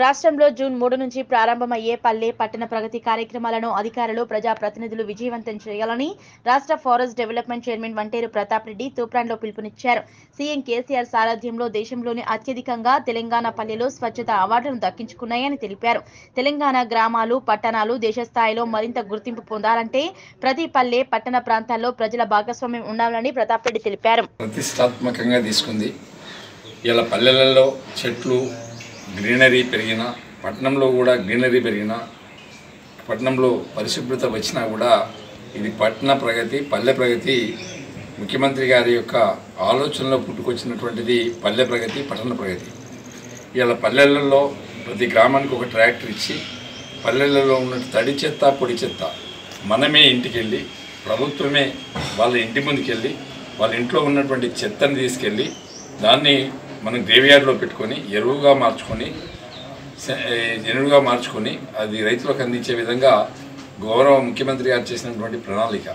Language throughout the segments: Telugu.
రాష్ట్రంలో జూన్ మూడు నుంచి ప్రారంభమయ్యే పల్లె పట్టణ ప్రగతి కార్యక్రమాలను అధికారులు ప్రజాప్రతినిధులు విజయవంతం చేయాలని రాష్ట్ర forest development chairman Vanteru Pratap Reddy తూప్రాన్లో పిలుపునిచ్చారు సీఎం కేసీఆర్ సారథ్యంలో దేశంలోని అత్యధికంగా తెలంగాణ పల్లెలు స్వచ్ఛత అవార్డును దక్కించుకున్నాయని తెలిపారు తెలంగాణ గ్రామాలు పట్టణాలు దేశ స్థాయిలో మరింత గుర్తింపు పొందాలంటే ప్రతి పల్లె పట్టణ ప్రాంతాల్లో ప్రజల భాగస్వామ్యం ఉండాలని ప్రతాప్ రెడ్డి తెలిపారు ప్రతిష్టాత్మకంగా తీసుకుంది ఇలా పల్లెలలో చెట్లు గ్రీనరీ పెరిగిన పట్టణంలో కూడా గ్రీనరీ పెరిగిన పట్టణంలో పరిశుభ్రత వచ్చినా కూడా ఇది పట్టణ ప్రగతి పల్లె ప్రగతి ముఖ్యమంత్రి గారి యొక్క ఆలోచనలో పుట్టుకొచ్చినటువంటిది పల్లె ప్రగతి పట్టణ ప్రగతి ఇలా పల్లెలలో ప్రతి గ్రామానికి ఒక ట్రాక్టర్ ఇచ్చి పల్లెలలో ఉన్న తడి చెత్త పొడి చెత్త మనమే ఇంటికి వెళ్ళి ప్రభుత్వమే వాళ్ళ ఇంటి ముందుకు వెళ్ళి వాళ్ళ ఇంట్లో ఉన్నటువంటి చెత్తని తీసుకెళ్ళి దాన్ని మనం గ్రేవ్యార్డ్లో పెట్టుకొని ఎరువుగా మార్చుకొని స- ఏ, ఎరువుగా మార్చుకొని అది రైతులకు అందించే విధంగా గౌరవ ముఖ్యమంత్రి గారు చేసినటువంటి ప్రణాళిక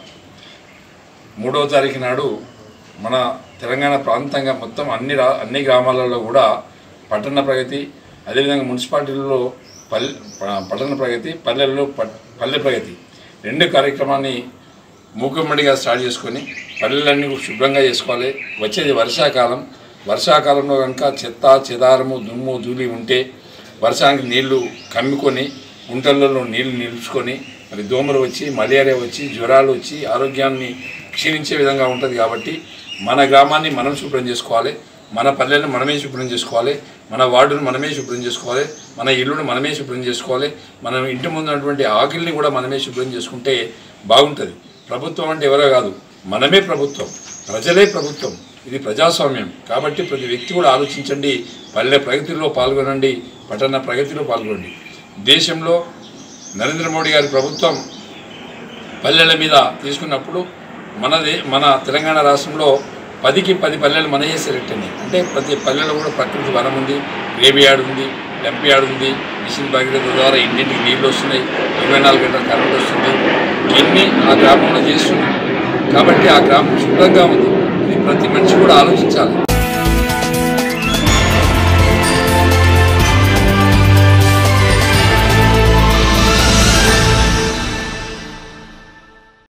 మూడవ తారీఖు నాడు మన తెలంగాణ ప్రాంతంగా మొత్తం అన్ని రా అన్ని గ్రామాలలో కూడా పట్టణ ప్రగతి అదేవిధంగా మున్సిపాలిటీలలో పల్లె ప- పట్టణ ప్రగతి పల్లెల్లో ప- పల్లె ప్రగతి రెండు కార్యక్రమాన్ని మూకుమ్మడిగా స్టార్ట్ చేసుకొని పల్లెలన్నీ శుభ్రంగా చేసుకోవాలి వచ్చేది వర్షాకాలం వర్షాకాలంలో కనుక చెత్త చెదారము దుమ్ము ధూళి ఉంటే వర్షానికి నీళ్లు కమ్ముకొని గుంటలలో నీళ్లు నిలుచుకొని మరి దోమలు వచ్చి మలేరియా వచ్చి జ్వరాలు వచ్చి ఆరోగ్యాన్ని క్షీణించే విధంగా ఉంటుంది కాబట్టి మన గ్రామాన్ని మనం శుభ్రం చేసుకోవాలి మన పల్లెలను మనమే శుభ్రం చేసుకోవాలి మన వార్డును మనమే శుభ్రం చేసుకోవాలి మన ఇల్లును మనమే శుభ్రం చేసుకోవాలి మనం ఇంటి ముందు ఉన్నటువంటి ఆకిల్ని కూడా మనమే శుభ్రం చేసుకుంటే బాగుంటుంది ప్రభుత్వం అంటే ఎవరో కాదు మనమే ప్రభుత్వం ప్రజలే ప్రభుత్వం ఇది ప్రజాస్వామ్యం కాబట్టి ప్రతి వ్యక్తి కూడా ఆలోచించండి పల్లె ప్రగతిలో పాల్గొనండి పట్టణ ప్రగతిలో పాల్గొనండి దేశంలో నరేంద్ర మోడీ గారి ప్రభుత్వం పల్లెల మీద తీసుకున్నప్పుడు మనది మన తెలంగాణ రాష్ట్రంలో పదికి పది పల్లెలు మనయే సెలెక్ట్ అయినాయి అంటే ప్రతి పల్లెలో కూడా ప్రకృతి వనం ఉంది గ్రేవీ యార్డ్ ఉంది డంప్ యార్డ్ ఉంది మిషన్ భగీరథ ద్వారా ఇంటింటికి నీళ్ళు వస్తున్నాయి ఇరవై నాలుగు గంటల కరెంట్ వస్తుంది ఇవన్నీ ఆ గ్రామంలో చేస్తున్నాయి కాబట్టి ఆ గ్రామం శుభ్రంగా ఉంది ఇది ప్రతి మనిషి కూడా ఆలోచించాలి